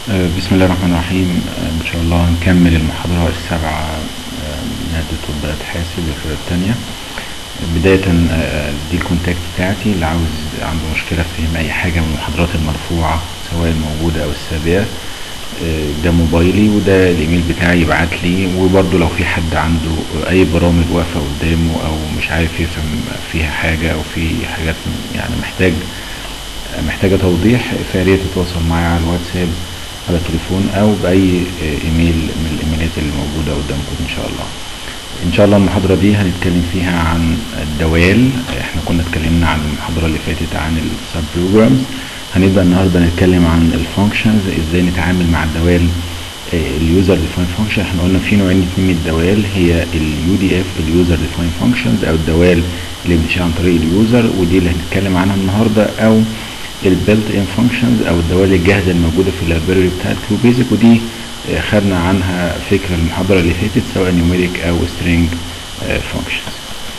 آه، بسم الله الرحمن الرحيم آه، ان شاء الله هنكمل المحاضرة السابعة آه، من مادة تطبيقات حاسب الفرقة التانية بداية آه، دي الكونتاكت بتاعتي اللي عاوز عنده مشكلة في فهم اي حاجة من المحاضرات المرفوعة سواء الموجودة او السابقة آه، ده موبايلي وده الايميل بتاعي يبعت لي وبرضه لو في حد عنده اي برامج واقفة قدامه او مش عارف يفهم فيها حاجة او في حاجات يعني محتاج محتاجة توضيح فيا ريت تتواصل معايا على الواتساب على التليفون او باي ايميل من الايميلات اللي موجودة قدامكم ان شاء الله ان شاء الله المحاضرة دي هنتكلم فيها عن الدوال احنا كنا اتكلمنا عن المحاضرة اللي فاتت عن السب بروجرامز هنبدأ النهاردة نتكلم عن الفانكشنز ازاي نتعامل مع الدوال اليوزر ديفاين فانكشن احنا قلنا في نوعين اتنين من الدوال هي اليو دي اف اليوزر ديفاين فانكشنز او الدوال اللي بنمشيها عن طريق اليوزر ودي اللي هنتكلم عنها النهارده او البيلت ان فانكشنز او الدوال الجاهزه الموجوده في اللايبراري بتاعت كيو بيزك ودي آه، خدنا عنها فكره المحاضره اللي فاتت سواء نيوميريك او سترينج فانكشنز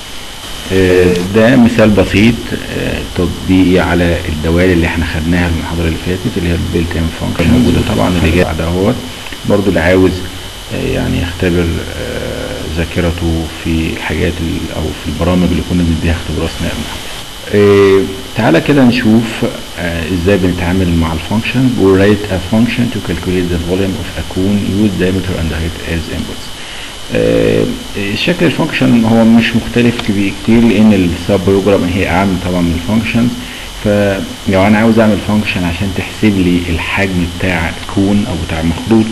ده مثال بسيط آه، تطبيقي على الدوال اللي احنا خدناها المحاضره اللي فاتت اللي هي البيلت ان فانكشن موجوده طبعا اللي جاي بعد اهوت برضو اللي عاوز آه، يعني يختبر آه، ذاكرته في الحاجات ال- او في البرامج اللي كنا بنديها اختبارات اثناء المحاضره آه، تعالى كده نشوف آه، ازاي بنتعامل مع الفانكشن we write a function to calculate the volume of a cone use diameter and height as inputs آه، شكل الفانكشن هو مش مختلف كبي- كتير لان السب بروجرام هي اعم طبعا من الفانكشنز فلو انا عاوز اعمل فانكشن عشان تحسب لي الحجم بتاع كون او بتاع مخطوط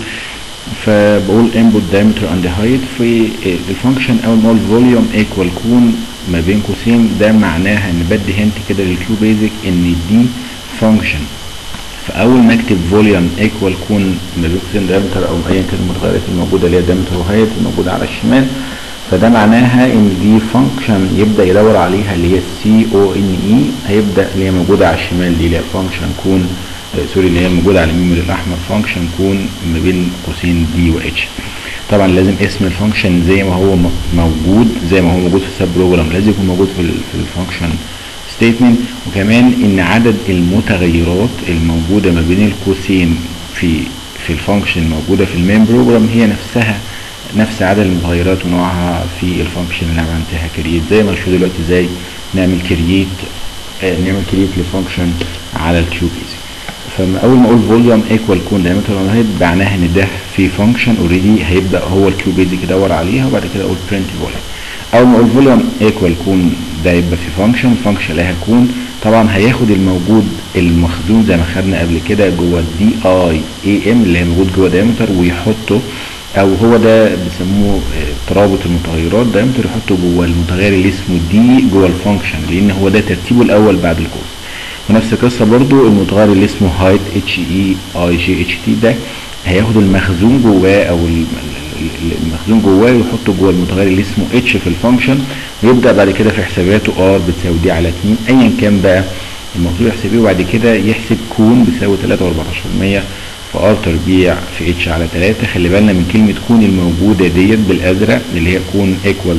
فبقول input diameter and height في الفانكشن اول ما اقول volume equal كون ما بين قوسين ده معناها ان بدي هنت كده للكيو بيزك ان دي فانكشن فاول ما اكتب فوليوم ايكوال كون ما بين قوسين دايمتر او ايا كان المتغيرات الموجوده اللي هي دايمتر وهايت الموجوده على الشمال فده معناها ان دي فانكشن يبدا يدور عليها اللي هي السي او ان اي هيبدا اللي هي موجوده على الشمال دي اللي هي فانكشن كون آه، سوري اللي هي موجوده على اليمين الاحمر فانكشن كون ما بين قوسين دي واتش طبعا لازم اسم الفانكشن زي ما هو م- موجود زي ما هو موجود في السب بروجرام لازم يكون موجود في ال في الفانكشن ستيتمنت وكمان ان عدد المتغيرات الموجوده ما بين القوسين في في الفانكشن الموجوده في المين بروجرام هي نفسها نفس عدد المتغيرات ونوعها في الفانكشن اللي انا عملتها كرييت زي ما نشوف دلوقتي ازاي نعمل كرييت نعمل كرييت لفانكشن على الكيو بيزك فاول ما اقول فوليوم ايكوال كون دايمتر هيد معناها ان ده في فانكشن اوريدي هيبدا هو الكيو بيزك يدور عليها وبعد كده اقول برنت فوليوم اول ما اقول فوليوم ايكوال كون ده يبقى في فانكشن فانكشن لها كون طبعا هياخد الموجود المخزون زي ما خدنا قبل كده جوه الدي اي اي ام اللي هي موجود جوه دايمتر ويحطه او هو ده بيسموه آه، ترابط المتغيرات دايمتر يحطه جوه المتغير اللي اسمه دي جوه الفانكشن لان هو ده ترتيبه الاول بعد القوس ونفس القصه برضو المتغير اللي اسمه هايت اتش اي اي جي اتش تي ده هياخد المخزون جواه او ال- ال- ال- المخزون جواه ويحطه جوه المتغير اللي اسمه اتش في الفانكشن ويبدا بعد كده في حساباته ار بتساوي دي على 2 ايا كان بقى المطلوب يحسبيه وبعد كده يحسب كون بتساوي 3.14% في ار تربيع في اتش على 3 خلي بالنا من كلمه كون الموجوده ديت بالازرق اللي هي كون ايكوال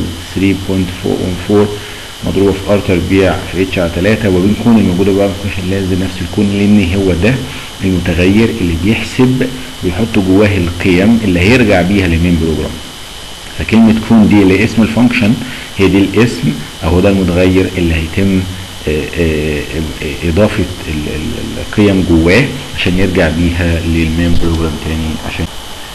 3.414 مضروبه في ار تربيع في اتش على 3 وبين كون الموجوده بقى في الفانكشن لازم نفس الكون لان هو ده المتغير اللي بيحسب ويحط جواه القيم اللي هيرجع بيها للمين بروجرام فكلمة كون دي اللي هي اسم الفانكشن هي دي الاسم او ده المتغير اللي هيتم آه، آه، آه، اضافة ال- ال- القيم جواه عشان يرجع بيها للمين بروجرام تاني عشان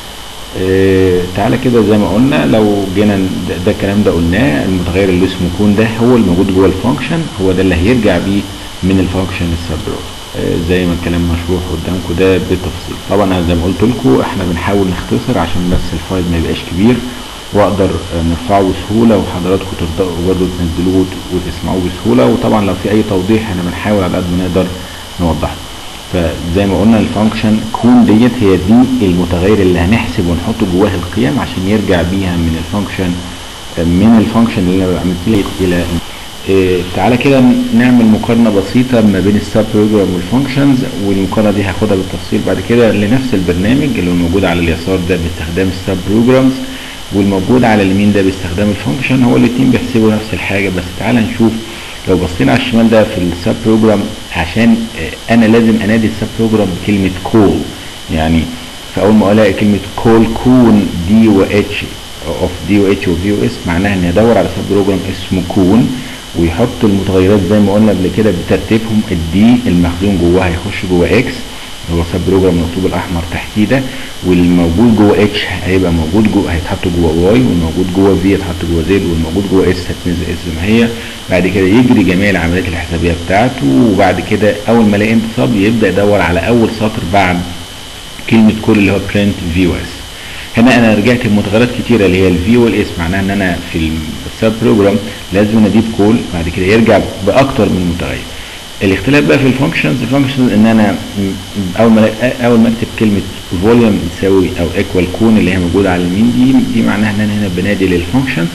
آه، تعالى كده زي ما قلنا لو جينا ن- ده, ده الكلام ده قلناه المتغير اللي اسمه كون ده هو الموجود جوه الفانكشن هو ده اللي هيرجع بيه من الفانكشن السبروت زي ما الكلام مشروح قدامكم ده بالتفصيل طبعا انا زي ما قلت لكم احنا بنحاول نختصر عشان بس الفايل ما يبقاش كبير واقدر آه، نرفعه بسهوله وحضراتكم تقدروا برضه تنزلوه وت- وتسمعوه بسهوله وطبعا لو في اي توضيح احنا بنحاول على قد ما نقدر نوضحه فزي ما قلنا الفانكشن كون ديت هي دي المتغير اللي هنحسب ونحط جواه القيم عشان يرجع بيها من الفانكشن من الفانكشن اللي انا عملت لها الى إيه تعالى كده نعمل مقارنه بسيطه ما بين السب بروجرام والفانكشنز والمقارنه دي هاخدها بالتفصيل بعد كده لنفس البرنامج اللي هو موجود على اليسار ده باستخدام السب بروجرامز والموجود على اليمين ده باستخدام الفانكشن هو الاثنين بيحسبوا نفس الحاجه بس تعالى نشوف لو بصينا على الشمال ده في السب بروجرام عشان آه، انا لازم انادي السب بروجرام بكلمه كول يعني فاول ما الاقي كلمه كول كون دي و اتش اوف دي و اتش وفي او اس معناها اني ادور على سب بروجرام اسمه كون ويحط المتغيرات زي ما قلنا قبل كده بترتيبهم الدي المخزون جواها هيخش جوه اكس هو سب بروجرام المكتوب الاحمر تحتيه ده والموجود جوه اتش هيبقى موجود جوه هيتحط جوه واي والموجود جوه في هيتحط جوه زد والموجود جوه اس هتنزل اس زي ما هي بعد كده يجري جميع العمليات الحسابيه بتاعته وبعد كده اول ما الاقي انتصاب يبدا يدور على اول سطر بعد كلمه كل اللي هو برنت في او اس هنا انا رجعت لمتغيرات كتيره اللي هي الفي والاس معناها ان انا في السب بروجرام لازم اضيف كول بعد كده يرجع باكتر من متغير الاختلاف بقى في الفانكشنز الفانكشنز ان انا اول ما اول ما اكتب كلمه فوليوم تساوي او ايكوال كون اللي هي موجوده على اليمين دي دي معناها ان انا هنا بنادي للفانكشنز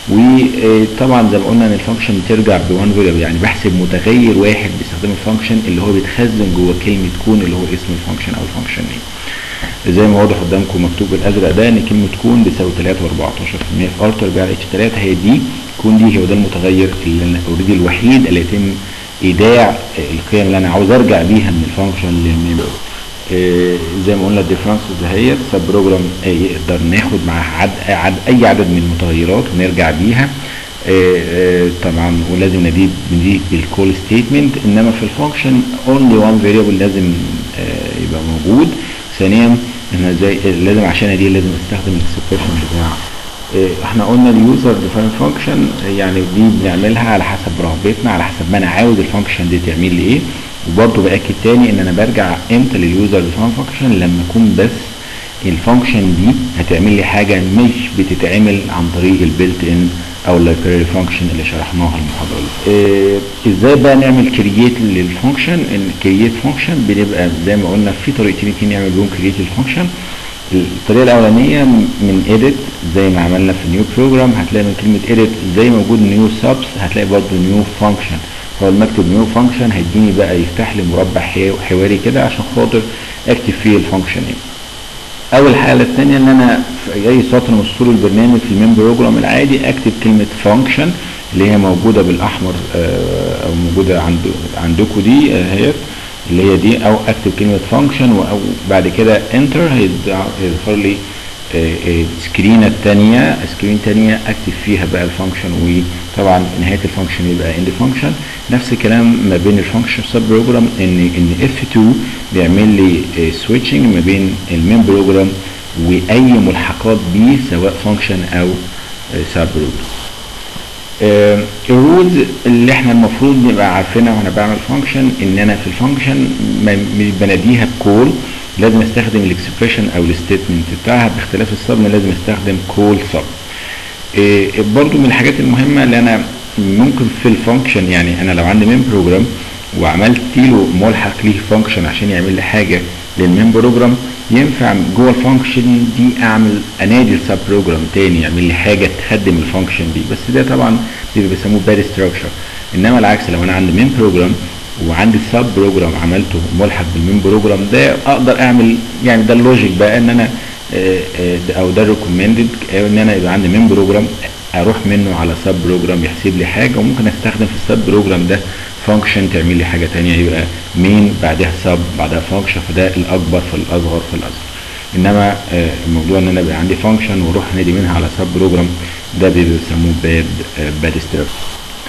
وطبعا زي ما قلنا ان الفانكشن بترجع بوان فاريبل يعني بحسب متغير واحد باستخدام الفانكشن اللي هو بيتخزن جوه كلمه كون اللي هو اسم الفانكشن او الفانكشن نيم زي ما واضح قدامكم مكتوب بالازرق ده ان كلمه كون بتساوي 3 و14% في ار تربيع اتش 3 هي دي كون دي هو ده المتغير اللي انا اوريدي الوحيد اللي يتم ايداع القيم اللي انا عاوز ارجع بيها من الفانكشن للميمبر آه زي ما قلنا الديفرنسز دهيت سب بروجرام آه يقدر ناخد معاها عد, عد اي عدد من المتغيرات ونرجع بيها آه طبعا ولازم نضيف نضيف بالكول ستيتمنت انما في الفانكشن اونلي وان فاريبل لازم يبقى موجود ثانيا انا زي لازم عشان دي لازم استخدم الاكسبريشن بتاع احنا قلنا اليوزر ديفاين فانكشن يعني دي بنعملها على حسب رغبتنا على حسب ما انا عاوز الفانكشن دي تعمل لي ايه وبرده باكد تاني ان انا برجع امتى لليوزر ديفاين فانكشن لما اكون بس الفانكشن دي هتعمل لي حاجه مش بتتعمل عن طريق البيلت ان او اللايبراري فانكشن اللي شرحناها المحاضره اللي إيه ازاي بقى نعمل كرييت للفانكشن ان كرييت فانكشن بنبقى زي ما قلنا في طريقتين اتنين نعمل بيهم كرييت الفانكشن الطريقه الاولانيه من edit زي ما عملنا في نيو بروجرام هتلاقي من كلمه edit زي موجود نيو سبس هتلاقي برضو نيو فانكشن هو المكتب نيو فانكشن هيديني بقى يفتح لي مربع حواري كده عشان خاطر اكتب فيه الفانكشن ايه اول حاله الثانيه ان انا في اي سطر من سطور البرنامج في المين بروجرام العادي اكتب كلمه فانكشن اللي هي موجوده بالاحمر او موجوده عند عندكم دي اهي اللي هي دي او اكتب كلمه فانكشن او بعد كده انتر هيظهر لي سكرينه الثانيه سكرين ثانيه اكتب فيها بقى الفانكشن وطبعا نهايه الفانكشن يبقى اند فانكشن نفس الكلام ما بين الفانكشن سب بروجرام ان ان اف 2 بيعمل لي سويتشنج ما بين المين بروجرام واي ملحقات بيه سواء فانكشن او سب بروجرام الرولز اللي احنا المفروض نبقى عارفينها وانا بعمل فانكشن ان انا في الفانكشن مش بناديها بكول لازم استخدم الاكسبريشن او الستيتمنت بتاعها باختلاف الصب لازم استخدم كول صب إيه برضو من الحاجات المهمه اللي انا ممكن في الفانكشن يعني انا لو عندي مين بروجرام وعملت له ملحق ليه فانكشن عشان يعمل لي حاجه للمين بروجرام ينفع جوه الفانكشن دي اعمل انادي السب بروجرام تاني يعمل لي حاجه تخدم الفانكشن دي بس ده طبعا بيبقى بيسموه باد ستراكشر انما العكس لو انا عندي مين بروجرام وعندي سب بروجرام عملته ملحق بالمين بروجرام ده اقدر اعمل يعني ده اللوجيك بقى ان انا او ده ريكومندد ان انا يبقى عندي مين بروجرام اروح منه على سب بروجرام يحسب لي حاجه وممكن استخدم في السب بروجرام ده فانكشن تعمل لي حاجه ثانيه يبقى مين بعدها سب بعدها فانكشن فده الاكبر في الاصغر في الاصغر انما الموضوع ان انا يبقى عندي فانكشن واروح انادي منها على سب بروجرام ده بيسموه باد باد ستراكشر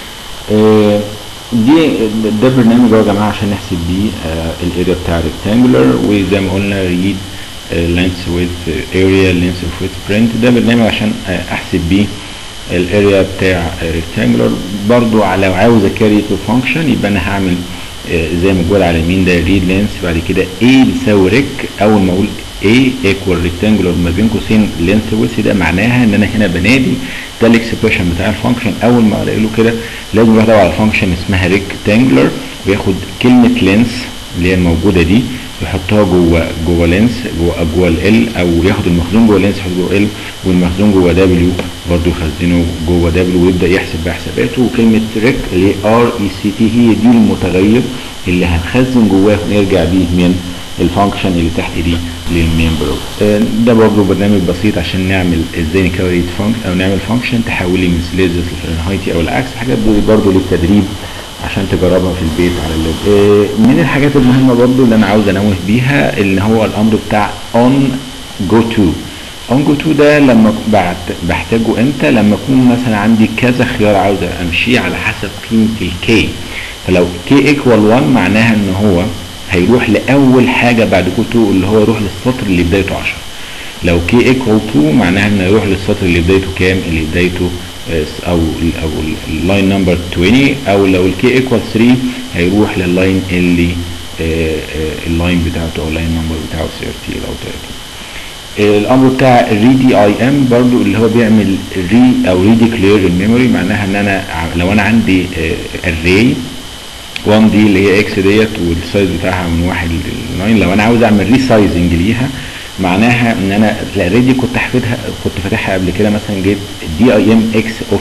دي ده برنامج يا جماعه عشان نحسب بيه الاريا بتاع الريكتانجولار وزي ما قلنا ريد لينس ويز اريا لينس ويز برنت ده برنامج عشان احسب بيه الاريا بتاع ريكتانجولار برضو لو عاوز اكاري تو فانكشن يبقى انا هعمل زي ما بقول على اليمين ده ريد لينس بعد كده A بيساوي ريك اول ما اقول A ايكوال ريكتانجولار ما بين قوسين لينس ويس ده معناها ان انا هنا بنادي ده الاكسبريشن بتاع الفانكشن اول ما الاقي له كده لازم اروح ادور على فانكشن اسمها ريكتانجولار وياخد كلمه لينس اللي هي الموجوده دي يحطها جوه جوه لينس جوه جوه ال او ياخد المخزون جوه لينس يحطه جوه ال والمخزون جوه دبليو برضه يخزنه جوه دبليو ويبدا يحسب بقى حساباته وكلمه ريك اللي هي ار اي سي تي هي دي المتغير اللي هنخزن جواه ونرجع بيه من الفانكشن اللي تحت دي للمين بروجرام ده برضه برنامج بسيط عشان نعمل ازاي نكريت فانكشن او نعمل فانكشن تحول لي من سليزس لفرنهايتي او العكس حاجات دي برضه للتدريب عشان تجربها في البيت على اللاب آه، من الحاجات المهمه برضو اللي انا عاوز انوه بيها ان هو الامر بتاع on go to on go to ده لما بعت- بحتاجه امتى لما اكون مثلا عندي كذا خيار عاوز امشيه على حسب قيمه الكي فلو كي ايكوال 1 معناها ان هو هيروح لاول حاجه بعد جو تو اللي هو يروح للسطر اللي بدايته 10 لو كي ايكوال 2 معناها انه يروح للسطر اللي بدايته كام اللي بدايته آه، او ال- او اللاين نمبر 20 او لو الكي ايكوال 3 هيروح لللاين اللي آه، آه، اللاين بتاعته او اللاين نمبر بتاعه 30 او 30 الامر بتاع الري دي اي ام برضو اللي هو بيعمل ري او ري ديكلير الميموري معناها ان انا ع- لو انا عندي الري 1 دي اللي هي اكس ديت والسايز بتاعها من 1 ل 9 لو انا عاوز اعمل ريسايزنج ليها معناها ان انا الاري دي كنت حافظها كنت فاتحها قبل كده مثلا جيت دي اي ام اكس اوف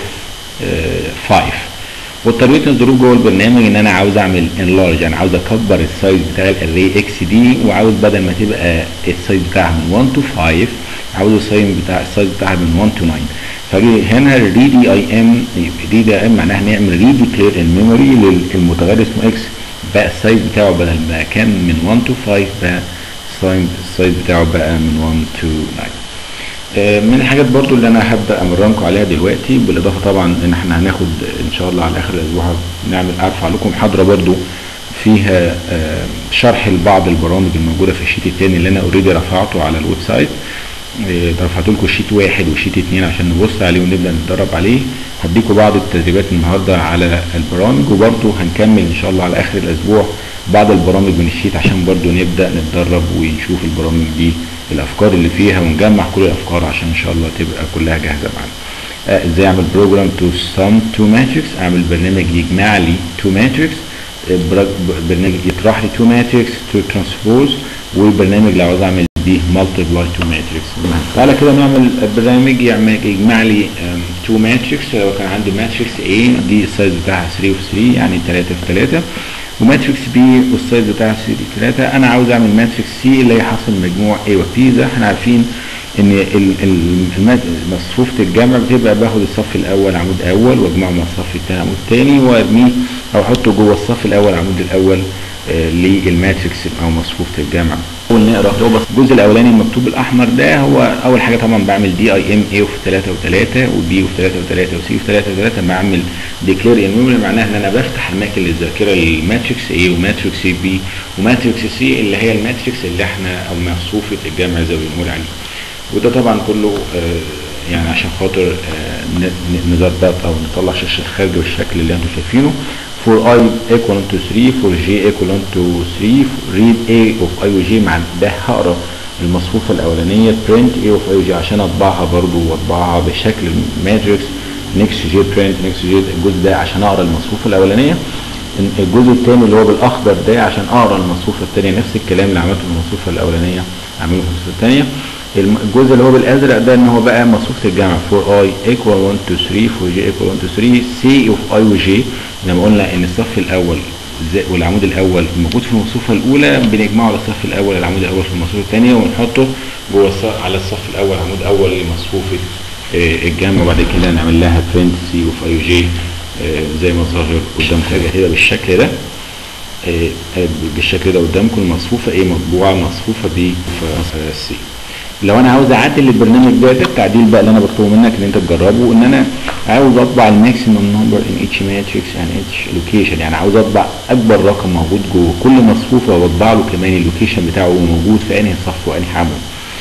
5 واضطريت الظروف جوه البرنامج ان انا عاوز اعمل انلارج يعني عاوز اكبر السايز بتاع الاري اكس دي وعاوز بدل ما تبقى السايز بتاعها من 1 تو 5 عاوز السايز بتاع السايز بتاعها من 1 تو 9 فاجي هنا الري دي اي ام ري دي اي ام معناها نعمل ري ديكلير الميموري للمتغير اسمه اكس بقى السايز بتاعه بدل ما كان من 1 تو 5 بقى السايز السايز بتاعه بقى من 1 تو 9 آه، من الحاجات برضو اللي انا هبدا امرنكم عليها دلوقتي بالاضافه طبعا ان احنا هناخد ان شاء الله على اخر الاسبوع نعمل ارفع لكم محاضره برضو فيها آه، شرح لبعض البرامج الموجوده في الشيت الثاني اللي انا اوريدي رفعته على الويب سايت آه، رفعت لكم شيت واحد وشيت اتنين عشان نبص عليه ونبدا نتدرب عليه هديكم بعض التدريبات النهارده على البرامج وبرضو هنكمل ان شاء الله على اخر الاسبوع بعض البرامج من الشيت عشان برضو نبدا نتدرب ونشوف البرامج دي الافكار اللي فيها ونجمع كل الافكار عشان ان شاء الله تبقى كلها جاهزه معانا آه، ازاي اعمل بروجرام تو سم تو ماتريكس اعمل برنامج يجمع لي تو ماتريكس برنامج يطرح لي تو ماتريكس تو ترانسبوز وبرنامج لو عاوز اعمل بيه مالتيبلاي تو ماتريكس تعالى كده نعمل برنامج يعمل يجمع لي تو ماتريكس لو كان عندي ماتريكس A دي السايز بتاعها 3 في 3 يعني 3 في 3 وماتريكس B والسايز بتاعها 3 في 3 انا عاوز اعمل ماتريكس C اللي هي حاصل مجموع A و P زي احنا عارفين ان ال- ال- المات- مصفوفه الجمع بتبقى باخد الصف الاول عمود اول واجمعه مع الصف الثاني عمود ثاني وارميه او احطه جوه الصف الاول عمود الاول آه، للماتريكس او مصفوفه الجمع اول نقرا هو بس الجزء الاولاني المكتوب الاحمر ده هو اول حاجه طبعا بعمل دي اي ام اي في 3 و3 وبي في 3 و3 وسي في 3 و3 بعمل ديكلير ان ميموري معناها ان انا بفتح اماكن للذاكره للماتريكس اي وماتريكس بي وماتريكس سي اللي هي الماتريكس اللي احنا او مصفوفه الجمع زي ما بنقول عليه وده طبعا كله آه، يعني عشان خاطر آه، ن- ن- نظبط او نطلع شاشه الخارج بالشكل اللي انتم شايفينه for i equivalent to 3 for j equivalent to 3 read a of i و j مع ده هقرا المصفوفه الاولانيه print a of i و j عشان اطبعها برضو واطبعها بشكل ماتريكس next j print next j الجزء ده عشان اقرا المصفوفه الاولانيه الجزء الثاني اللي هو بالاخضر ده عشان اقرا المصفوفه الثانيه نفس الكلام اللي عملته في المصفوفه الاولانيه اعمله في المصفوفه الثانيه الجزء اللي هو بالازرق ده ان هو بقى مصفوفه الجمع for i equal 1 to 3 for j equal 1 to 3 c of i و j لما قلنا ان الصف الاول زي- والعمود الاول موجود في المصفوفه الاولى بنجمعه على الصف الاول العمود الاول في المصفوفه الثانيه ونحطه جوه الص- على الصف الاول عمود اول لمصفوفه آه، الجمع وبعد كده نعمل لها print c of i و j آه، زي ما ظاهر قدامكم حاجه كده بالشكل ده آه، آه، بالشكل ده قدامكم المصفوفه ايه مطبوعه مصفوفه ب سي لو انا عاوز اعدل البرنامج ده ده التعديل بقى اللي انا بطلبه منك ان انت تجربه ان انا عاوز اطبع الماكسيمم نمبر ان اتش ماتريكس ان اتش لوكيشن يعني عاوز اطبع اكبر رقم موجود جوه كل مصفوفه واطبع له كمان اللوكيشن بتاعه موجود في انهي صف وانهي عمود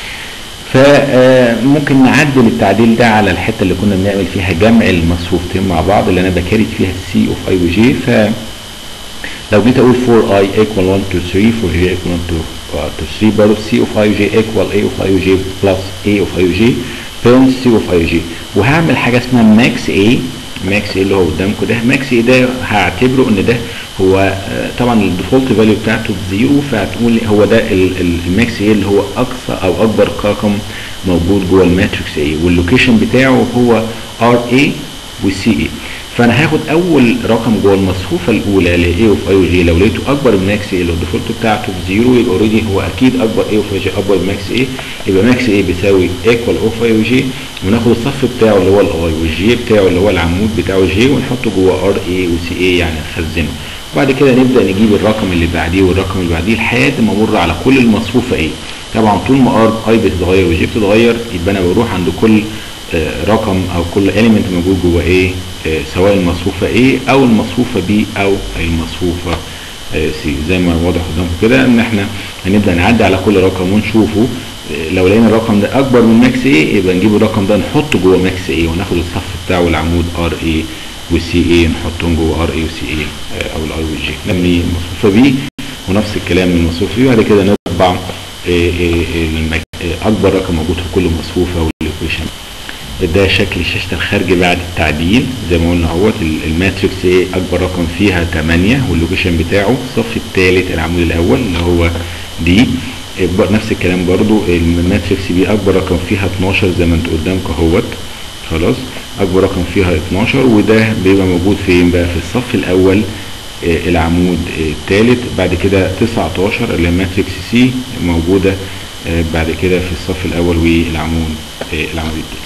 فممكن نعدل التعديل ده على الحته اللي كنا بنعمل فيها جمع المصفوفتين مع بعض اللي انا بكريت فيها السي اوف اي وجي ف لو جيت اقول 4 i equal 1 to 3 4 j equal 1 to, uh, to 3 برضه c of i و j equal a of i و j plus a of i و j parent c of i و j وهعمل حاجه اسمها max a max a اللي هو قدامكم ده max a ده هعتبره ان ده هو آه، طبعا الديفولت فاليو بتاعته بزيرو فهتقول هو ده الماكس a اللي هو اقصى او اكبر رقم موجود جوه الماتريكس a واللوكيشن بتاعه هو r a وسي اي فانا هاخد اول رقم جوه المصفوفه الاولى اللي هي اي اوف اي وجي لو لقيته اكبر من ماكس اي لو الديفولت بتاعته بزيرو يبقى اوريدي هو اكيد اكبر اي اوف اي جي اكبر من ماكس اي يبقى ماكس اي بيساوي ايكوال اوف اي وجي وناخد الصف بتاعه اللي هو الاي والجي بتاعه اللي هو العمود بتاعه جي ونحطه جوه ار اي وسي اي يعني نخزنه وبعد كده نبدا نجيب الرقم اللي بعديه والرقم اللي بعديه لحد ما امر على كل المصفوفه ايه طبعا طول ما ار اي بتتغير وجي بتتغير يبقى انا بروح عند كل رقم او كل اليمنت موجود جوه ايه سواء المصفوفه A او المصفوفه B او المصفوفه C زي ما واضح قدامكم كده ان احنا هنبدا نعدي على كل رقم ونشوفه لو لقينا الرقم ده اكبر من ماكس A يبقى نجيب الرقم ده نحطه جوه ماكس A وناخد الصف بتاعه العمود ار اي والسي اي نحطهم جوه ار اي وسي اي او الاي والجي نبني المصفوفه B ونفس الكلام من المصفوفه B وبعد كده نطبع اكبر رقم موجود في كل مصفوفه والايكويشن ده شكل الشاشة الخارجي بعد التعديل زي ما قلنا اهوت الماتريكس ايه اكبر رقم فيها 8 واللوكيشن بتاعه الصف الثالث العمود الاول اللي هو دي نفس الكلام برضو الماتريكس بي اكبر رقم فيها 12 زي ما انتوا قدامكم اهوت خلاص اكبر رقم فيها 12 وده بيبقى موجود فين بقى في الصف الاول العمود الثالث بعد كده 19 اللي هي ماتريكس سي موجوده بعد كده في الصف الاول والعمود العمود الثالث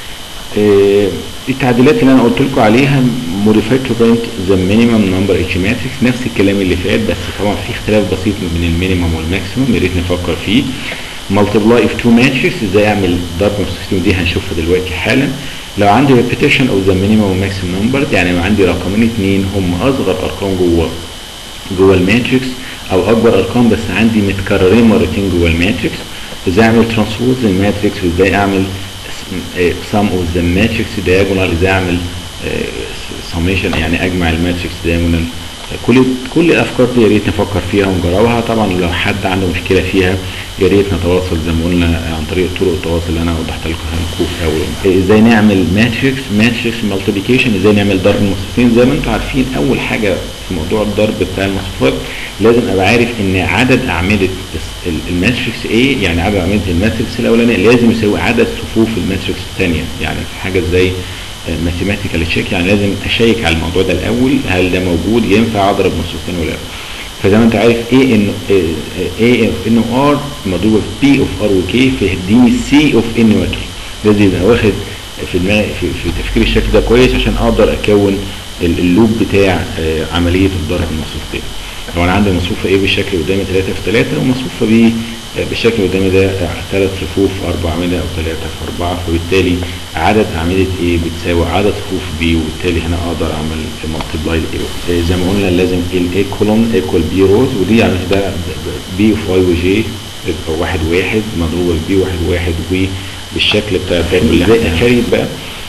التعديلات اللي انا قلت لكم عليها موديفاي تو برنت ذا مينيمم نمبر اتش ماتريكس نفس الكلام اللي فات بس طبعا في اختلاف بسيط بين المينيمم والماكسيمم يا ريت نفكر فيه مالتبلاي اوف تو ماتريكس ازاي اعمل ضرب مستقيم دي هنشوفها دلوقتي حالا لو عندي ريبيتيشن اوف ذا مينيمم والماكسيمم نمبر يعني لو عندي رقمين اثنين هم اصغر ارقام جوه جوه الماتريكس او اكبر ارقام بس عندي متكررين مرتين جوه الماتريكس ازاي اعمل ترانسبوز للماتريكس وازاي اعمل sum of the matrix diagonal ازاي اعمل summation يعني اجمع الماتريكس diagonal كل كل الافكار دي يا ريت نفكر فيها ونجربها طبعا لو حد عنده مشكله فيها يا ريت نتواصل زي ما قلنا عن طريق طرق التواصل اللي انا وضحت لكم في اول ازاي نعمل ماتريكس ماتريكس مالتيبيكيشن ازاي نعمل ضرب المصفوفين زي ما انتم عارفين اول حاجه في موضوع الضرب بتاع المصفوفات لازم ابقى عارف ان عدد اعمده الماتريكس ايه يعني عدد اعمده الماتريكس الاولانيه لازم يساوي عدد صفوف الماتريكس الثانيه يعني حاجه زي ماثيماتيكال تشيك يعني لازم اشيك على الموضوع ده الاول هل ده موجود ينفع اضرب مصفوفتين ولا لا فزي ما انت عارف ايه ان ايه اوف ان ار مضروبه في بي اوف ار وكي فيديني سي اوف ان وكي لازم يبقى واخد في دماغي في, في تفكير الشكل ده كويس عشان اقدر اكون اللوب بتاع عمليه الضرب المصفوفتين لو انا عندي مصفوفه ايه بالشكل قدامي 3 في 3 ومصفوفه بي بالشكل قدامي ده ثلاث صفوف اربع اعمده او ثلاثه في اربعه فبالتالي عدد اعمده ايه بتساوي عدد صفوف بي وبالتالي هنا اقدر اعمل مالتبلاي الاي زي ما قلنا لازم الاي كولوم ايكوال بي روز ودي يعني ده بي اوف واي وجي واحد واحد مضروبه في بي واحد واحد وبالشكل بتاع الدايره ازاي اكريت بقى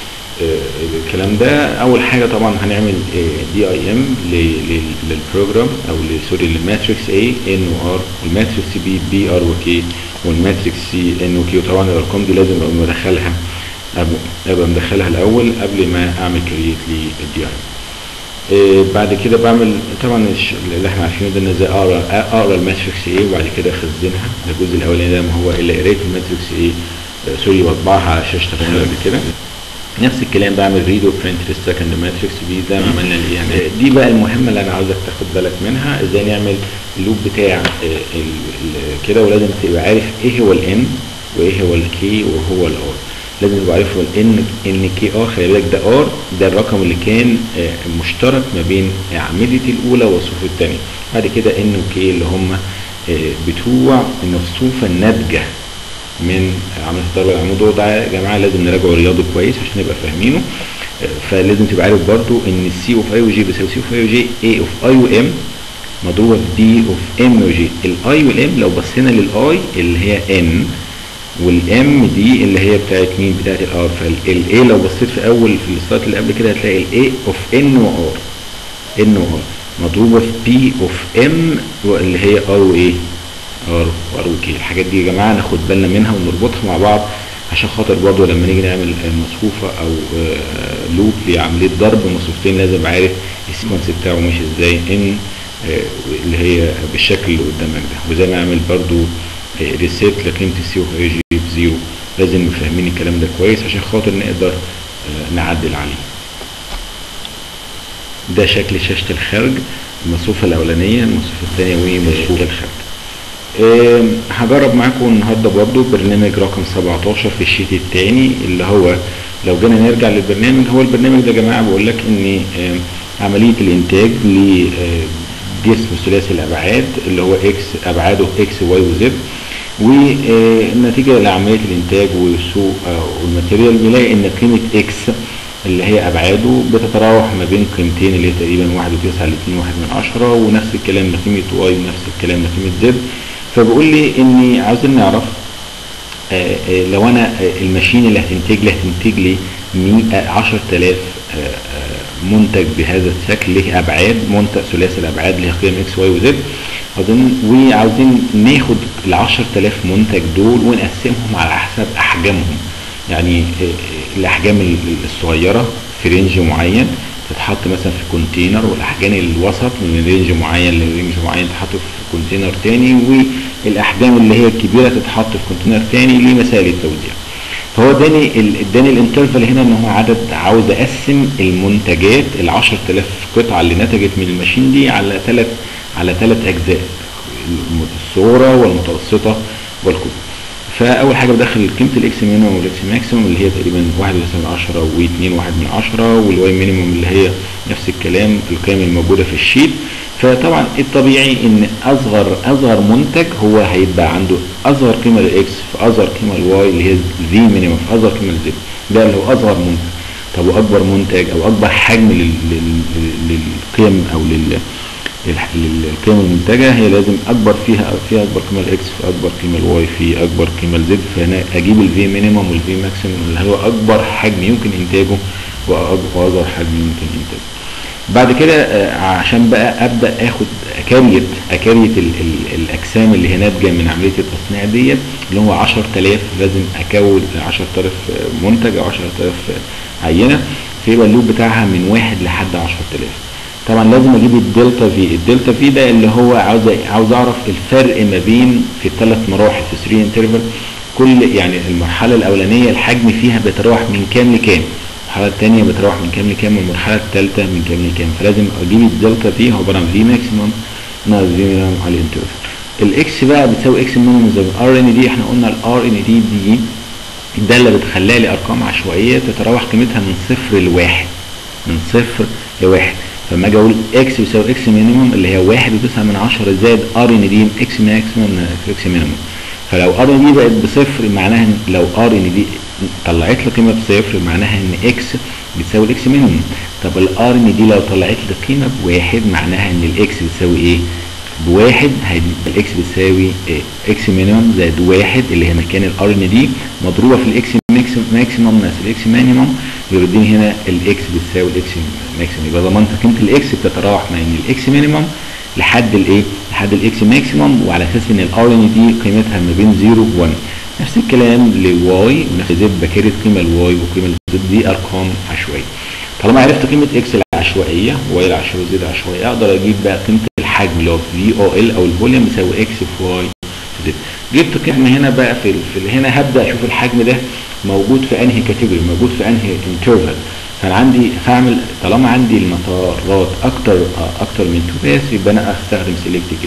الكلام ده اول حاجه طبعا هنعمل دي اي ام للبروجرام او سوري للماتريكس اي ان وار والماتريكس بي بي ار وكي والماتريكس سي ان وكي وطبعا الارقام دي لازم ابقى مدخلها ابقى مدخلها الاول قبل ما اعمل كرييت للدي اي بعد كده بعمل طبعا اللي احنا عارفينه ده ان ازاي اقرا اقرا الماتريكس ايه وبعد كده اخزنها الجزء الاولاني ده ما هو الا قرايه الماتريكس ايه سوري بطبعها على شاشه تفاعل قبل كده نفس الكلام بعمل ريد وبرنت للسكند ماتريكس بي زي ما عملنا الايه يعني دي بقى المهمه اللي انا عاوزك تاخد بالك منها ازاي نعمل اللوب بتاع كده ولازم تبقى عارف ايه هو الان وايه هو الكي وهو الار لازم تبقى عارف ان ان كي ار خلي بالك ده ار ده الرقم اللي كان مشترك ما بين اعمدتي الاولى والصفوف الثانيه بعد كده ان وكي اللي هم بتوع المصفوفه الناتجه من عمليه الضرب العمود ده يا جماعه لازم نراجعه رياضه كويس عشان نبقى فاهمينه فلازم تبقى عارف برضو ان السي اوف اي وجي بيساوي سي اوف اي وجي اي اوف اي وام مضروبه في دي اوف ام وجي الاي والام لو بصينا للاي اللي هي ان والام دي اللي هي بتاعت مين بتاعت الار فالاي لو بصيت في اول في السلايد اللي قبل كده هتلاقي الاي اوف ان وار ان وار مضروبه في بي اوف ام اللي هي ار وايه ار وار وكي الحاجات دي يا جماعه ناخد بالنا منها ونربطها مع بعض عشان خاطر برضه لما نيجي نعمل مصفوفه او لوب لعمليه ضرب مصفوفتين لازم عارف السيكونس بتاعه ماشي ازاي ان اللي هي بالشكل اللي قدامك ده وزي ما اعمل برضه ريسيت لقيمه السي اوف اي جي بزيرو لازم نبقى فاهمين الكلام ده كويس عشان خاطر نقدر نعدل عليه ده شكل شاشه الخارج المصفوفه الاولانيه المصفوفه الثانيه ومصفوفه الخارج آم، هجرب معاكم النهارده برضو برنامج رقم 17 في الشيت الثاني اللي هو لو جينا نرجع للبرنامج هو البرنامج ده يا جماعه بقول لك ان آم، عمليه الانتاج لجسم ثلاثي الابعاد اللي هو اكس ابعاده اكس واي وزد ونتيجه لعمليه الانتاج وسوق آه، والماتيريال بنلاقي ان قيمه اكس اللي هي ابعاده بتتراوح ما بين قيمتين اللي هي تقريبا 1.9 ل 2.1 من عشرة ونفس الكلام لقيمه واي ونفس الكلام لقيمه زد فبقول لي اني عاوزين نعرف آه، آه، لو انا آه، الماشين اللي هتنتج لي هتنتج لي 10000 منتج بهذا الشكل له ابعاد منتج ثلاثي الابعاد له قيم اكس واي وزد عاوزين وعاوزين ناخد ال 10000 منتج دول ونقسمهم على حسب احجامهم يعني آه، آه، الاحجام ال- الصغيره في رينج معين تتحط مثلا في كونتينر والاحجام الوسط من رينج معين لرينج معين تتحط في كونتينر تاني والاحجام اللي هي الكبيره تتحط في كونتينر تاني لمسائل التوزيع فهو اداني ال- اداني الانترفال هنا ان هو عدد عاوز اقسم المنتجات ال 10000 قطعه اللي نتجت من الماشين دي على ثلاث على ثلاث اجزاء الم- الصغرى والمتوسطه والكبرى فاول حاجه بدخل قيمه الاكس مينيموم والاكس ماكسيموم اللي هي تقريبا 1 من 10 و2 1 من 10 والواي مينيموم اللي هي نفس الكلام القيم الموجوده في الشيت فطبعا الطبيعي ان اصغر اصغر منتج هو هيبقى عنده اصغر قيمه للاكس في اصغر قيمه للواي اللي هي في مينيموم في اصغر قيمه للزد ده اللي هو اصغر منتج طب واكبر منتج او اكبر حجم لل- لل- للقيم او لل للح- للقيم المنتجه هي لازم اكبر فيها فيها اكبر قيمه الاكس في اكبر قيمه الواي في اكبر قيمه الزد فهنا اجيب الفي مينيمم والفي ماكسيمم اللي هو اكبر حجم يمكن انتاجه وأك- واصغر حجم يمكن انتاجه بعد كده آه، عشان بقى ابدا اخد اكاريت اكاريت ال ال الاجسام اللي هي ناتجه من عمليه التصنيع ديت اللي هو 10000 لازم اكون 10000 منتج او 10000 عينه فيبقى اللوب بتاعها من واحد لحد 10000 طبعا لازم اجيب الدلتا في الدلتا في ده اللي هو عاوز عاوز اعرف الفرق ما بين في الثلاث مراحل في 3 انترفال كل يعني المرحله الاولانيه الحجم فيها بيتراوح من كام لكام المرحله الثانيه بتروح من كام لكام والمرحله الثالثه من كام لكام فلازم اجيب الدلتا في هو عباره عن في ماكسيمم ناقص في مينيمم على الانترفال الاكس بقى بتساوي اكس مينيمم زي الار ان دي احنا قلنا الار ان دي دي الداله بتخليها لي ارقام عشوائيه تتراوح قيمتها من صفر لواحد من صفر لواحد فلما اجي اقول اكس بيساوي اكس مينيمم اللي هي واحد وتسعة من عشرة زائد ار ان دي اكس ماكسيمم اكس مينيمم فلو ار ان دي بقت بصفر معناها ان لو ار ان دي طلعت لي قيمه بصفر معناها ان اكس بتساوي الاكس مينيمم طب الار ان دي لو طلعت لي قيمه بواحد معناها ان الاكس بتساوي ايه؟ بواحد هيبقى الاكس بتساوي إيه؟ اكس مينيمم زائد واحد اللي هي مكان الار ان دي مضروبه في الاكس ماكسيمم ناقص الاكس مينيمم يرديني هنا الاكس بتساوي الاكس ماكسيمم يبقى ضمنت قيمه الاكس بتتراوح ما ان الاكس مينيمم لحد الايه؟ لحد الاكس ماكسيمم وعلى اساس ان الار ان دي قيمتها ما بين 0 و 1 نفس الكلام لواي ونفس زد بكرت قيمه الواي وقيمه الزد دي ارقام عشوائيه طالما عرفت قيمه اكس العشوائيه واي العشوائيه وزد العشوائيه اقدر اجيب بقى قيمه الحجم اللي هو في او ال او الفوليوم بيساوي اكس في واي في زد جبت قيمه هنا بقى في, في هنا هبدا اشوف الحجم ده موجود في انهي كاتيجوري موجود في انهي انترفال فانا عندي هعمل طالما عندي المطارات اكتر اكتر من تو باس يبقى انا استخدم سيلكت كيس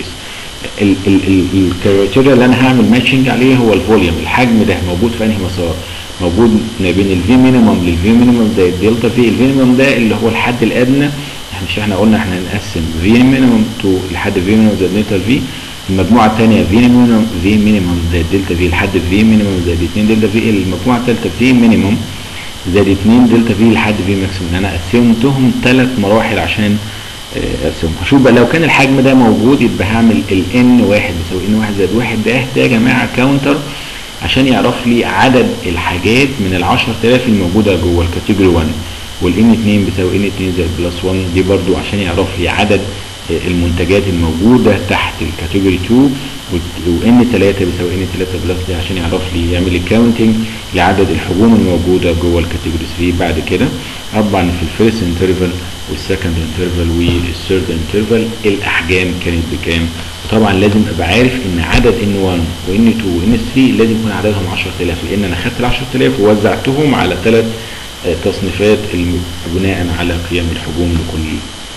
الكريتيريا اللي انا هعمل ماتشنج عليه هو الفوليوم الحجم ده موجود في انهي مسار موجود ما بين الفي مينيمم للفي مينيمم زي الدلتا في الفي مينيمم ده اللي هو الحد الادنى احنا مش احنا قلنا احنا هنقسم في مينيمم تو لحد في مينيمم زائد دلتا في المجموعه الثانيه في مينيمم في مينيمم زائد دلتا في لحد في مينيمم زائد 2 دلتا في المجموعه الثالثه في مينيمم زائد 2 دلتا في لحد في ماكسيمم انا قسمتهم ثلاث مراحل عشان ارسمهم هشوف بقى لو كان الحجم ده موجود يبقى هعمل الان واحد بيساوي ان واحد زائد واحد ده ده يا جماعه كاونتر عشان يعرف لي عدد الحاجات من ال 10000 الموجوده جوه الكاتيجوري 1 والان 2 بيساوي ان 2 زائد بلس 1 دي برضو عشان يعرف لي عدد المنتجات الموجوده تحت الكاتيجوري 2 وان 3 بيساوي ان 3 بلس دي عشان يعرف لي يعمل لي كاونتنج لعدد الحجوم الموجوده جوه الكاتيجوري 3 بعد كده طبعا في الفيرست انترفال والسكند انترفال والثيرد انترفال الاحجام كانت بكام وطبعا لازم ابقى عارف ان عدد ان 1 وان 2 وان 3 لازم يكون عددهم 10000 لان انا خدت ال 10000 ووزعتهم على ثلاث تصنيفات بناء على قيم الحجوم لكل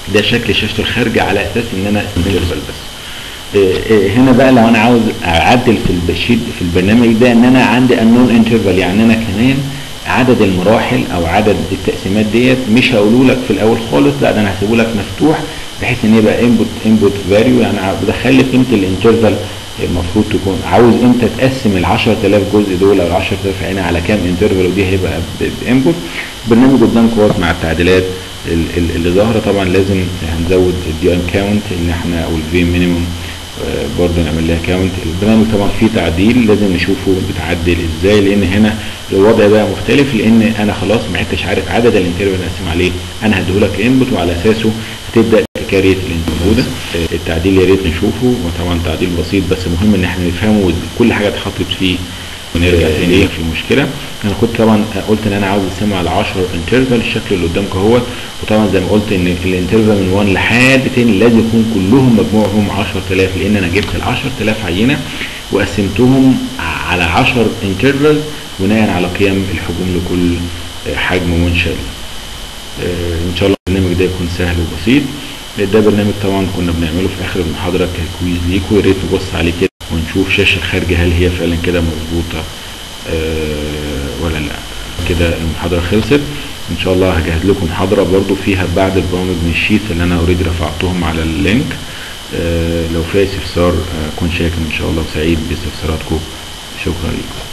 ده شكل شاشه الخارجه على اساس ان انا انترفال بس آه، آه، هنا بقى لو انا عاوز اعدل في البشيت في البرنامج ده ان انا عندي النون انترفال يعني انا كمان عدد المراحل او عدد التقسيمات ديت مش هقوله لك في الاول خالص لا ده انا هسيبه لك مفتوح بحيث ان يبقى انبوت انبوت فاليو يعني بدخل لي قيمه الانترفال المفروض تكون عاوز امتى تقسم ال 10000 جزء دول او ال 10000 عينه على كام انترفال ودي هيبقى بانبوت البرنامج قدامكم اهوت مع التعديلات ال- ال- اللي ظاهره طبعا لازم هنزود الدي ام كاونت اللي احنا او الفي مينيموم برضه نعمل لها كاونت البرنامج طبعا فيه تعديل لازم نشوفه بتعدل ازاي لان هنا الوضع بقى مختلف لان انا خلاص ما عدتش عارف عدد الانترفال اللي اقسم عليه انا هديهولك انبوت وعلى اساسه هتبدا تكريت الانبوت التعديل يا ريت نشوفه وطبعا تعديل بسيط بس مهم ان احنا نفهمه وكل حاجه اتحطت فيه ونرجع تاني ليه في مشكله انا كنت طبعا قلت ان انا عاوز اقسمها على 10 انترفال الشكل اللي قدامك اهوت وطبعا زي ما قلت ان الانترفال من 1 لحد تاني لازم يكون كلهم مجموعهم 10000 لان انا جبت ال 10000 عينه وقسمتهم على 10 انترفال بناء على قيم الحجوم لكل حجم منشأ آه، ان شاء الله البرنامج ده يكون سهل وبسيط ده برنامج طبعا كنا بنعمله في اخر المحاضره ككويز ليكوا يا ريت نبص عليه كده ونشوف الشاشه الخارجه هل هي فعلا كده مظبوطه آه، ولا لا كده المحاضره خلصت ان شاء الله هجهز لكم محاضره برضو فيها بعض البرامج من الشيت اللي انا اوريدي رفعتهم على اللينك آه، لو في استفسار آه، اكون شاكر ان شاء الله وسعيد باستفساراتكم شكرا لكم